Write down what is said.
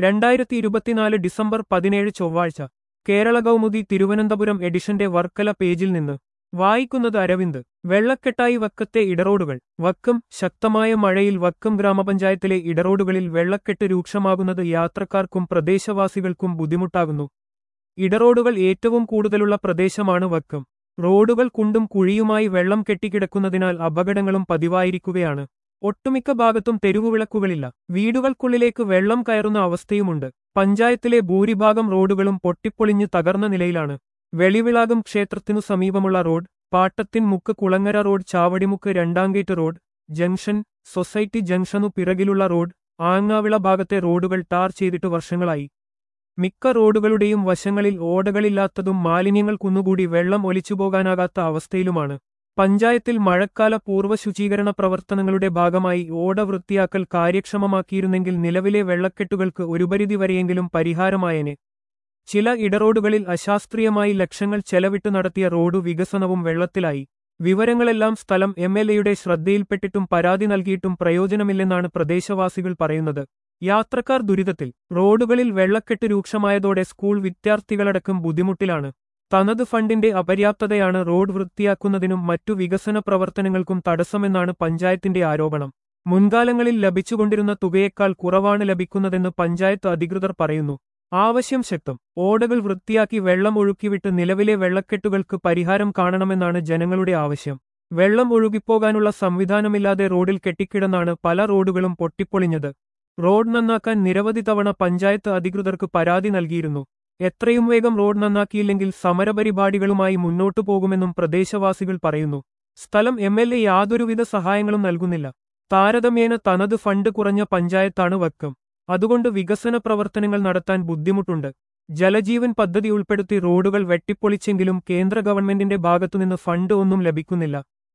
രണ്ടായിരത്തി ഇരുപത്തിനാല് ഡിസംബർ പതിനേഴ് ചൊവ്വാഴ്ച കേരള കൗമുദി തിരുവനന്തപുരം എഡിഷന്റെ വർക്കല പേജിൽ നിന്ന് വായിക്കുന്നത് അരവിന്ദ് വെള്ളക്കെട്ടായി വക്കത്തെ ഇടറോഡുകൾ വക്കം ശക്തമായ മഴയിൽ വക്കം ഗ്രാമപഞ്ചായത്തിലെ ഇടറോഡുകളിൽ വെള്ളക്കെട്ട് രൂക്ഷമാകുന്നത് യാത്രക്കാർക്കും പ്രദേശവാസികൾക്കും ബുദ്ധിമുട്ടാകുന്നു ഇടറോഡുകൾ ഏറ്റവും കൂടുതലുള്ള പ്രദേശമാണ് വക്കം റോഡുകൾ കുണ്ടും കുഴിയുമായി വെള്ളം കെട്ടിക്കിടക്കുന്നതിനാൽ അപകടങ്ങളും പതിവായിരിക്കുകയാണ് ഒട്ടുമിക്ക ഭാഗത്തും തെരുവുവിളക്കുകളില്ല വീടുകൾക്കുള്ളിലേക്ക് വെള്ളം കയറുന്ന അവസ്ഥയുമുണ്ട് പഞ്ചായത്തിലെ ഭൂരിഭാഗം റോഡുകളും പൊട്ടിപ്പൊളിഞ്ഞ് തകർന്ന നിലയിലാണ് വെളിവിളാകം ക്ഷേത്രത്തിനു സമീപമുള്ള റോഡ് പാട്ടത്തിൻ മുക്ക് കുളങ്ങര റോഡ് ചാവടിമുക്ക് രണ്ടാംഗേറ്റ് റോഡ് ജംഗ്ഷൻ സൊസൈറ്റി ജംഗ്ഷനു പിറകിലുള്ള റോഡ് ആങ്ങാവിള ഭാഗത്തെ റോഡുകൾ ടാർ ചെയ്തിട്ട് വർഷങ്ങളായി മിക്ക റോഡുകളുടെയും വശങ്ങളിൽ ഓടകളില്ലാത്തതും മാലിന്യങ്ങൾ കുന്നുകൂടി വെള്ളം ഒലിച്ചുപോകാനാകാത്ത അവസ്ഥയിലുമാണ് പഞ്ചായത്തിൽ മഴക്കാല പൂർവ്വ ശുചീകരണ പ്രവർത്തനങ്ങളുടെ ഭാഗമായി ഓട വൃത്തിയാക്കൽ കാര്യക്ഷമമാക്കിയിരുന്നെങ്കിൽ നിലവിലെ വെള്ളക്കെട്ടുകൾക്ക് ഒരു പരിധിവരെയെങ്കിലും പരിഹാരമായേനെ ചില ഇടറോഡുകളിൽ അശാസ്ത്രീയമായി ലക്ഷങ്ങൾ ചെലവിട്ട് നടത്തിയ റോഡു വികസനവും വെള്ളത്തിലായി വിവരങ്ങളെല്ലാം സ്ഥലം എം എൽ എയുടെ ശ്രദ്ധയിൽപ്പെട്ടിട്ടും പരാതി നൽകിയിട്ടും പ്രയോജനമില്ലെന്നാണ് പ്രദേശവാസികൾ പറയുന്നത് യാത്രക്കാർ ദുരിതത്തിൽ റോഡുകളിൽ വെള്ളക്കെട്ട് രൂക്ഷമായതോടെ സ്കൂൾ വിദ്യാർത്ഥികളടക്കം ബുദ്ധിമുട്ടിലാണ് തനത് ഫണ്ടിന്റെ അപര്യാപ്തതയാണ് റോഡ് വൃത്തിയാക്കുന്നതിനും മറ്റു വികസന പ്രവർത്തനങ്ങൾക്കും തടസ്സമെന്നാണ് പഞ്ചായത്തിന്റെ ആരോപണം മുൻകാലങ്ങളിൽ ലഭിച്ചുകൊണ്ടിരുന്ന തുകയേക്കാൾ കുറവാണ് ലഭിക്കുന്നതെന്ന് പഞ്ചായത്ത് അധികൃതർ പറയുന്നു ആവശ്യം ശക്തം ഓടകൾ വൃത്തിയാക്കി വെള്ളം ഒഴുക്കിവിട്ട് നിലവിലെ വെള്ളക്കെട്ടുകൾക്ക് പരിഹാരം കാണണമെന്നാണ് ജനങ്ങളുടെ ആവശ്യം വെള്ളം ഒഴുകിപ്പോകാനുള്ള സംവിധാനമില്ലാതെ റോഡിൽ കെട്ടിക്കിടന്നാണ് പല റോഡുകളും പൊട്ടിപ്പൊളിഞ്ഞത് റോഡ് നന്നാക്കാൻ നിരവധി തവണ പഞ്ചായത്ത് അധികൃതർക്ക് പരാതി നൽകിയിരുന്നു എത്രയും വേഗം റോഡ് നന്നാക്കിയില്ലെങ്കിൽ സമരപരിപാടികളുമായി മുന്നോട്ടു പോകുമെന്നും പ്രദേശവാസികൾ പറയുന്നു സ്ഥലം എം എൽ എ യാതൊരുവിധ സഹായങ്ങളും നൽകുന്നില്ല താരതമ്യേന തനത് ഫണ്ട് കുറഞ്ഞ പഞ്ചായത്താണ് വക്കം അതുകൊണ്ട് വികസന പ്രവർത്തനങ്ങൾ നടത്താൻ ബുദ്ധിമുട്ടുണ്ട് ജലജീവൻ പദ്ധതി ഉൾപ്പെടുത്തി റോഡുകൾ വെട്ടിപ്പൊളിച്ചെങ്കിലും കേന്ദ്ര ഗവൺമെന്റിന്റെ ഭാഗത്തുനിന്ന് ഫണ്ട് ഒന്നും ലഭിക്കുന്നില്ല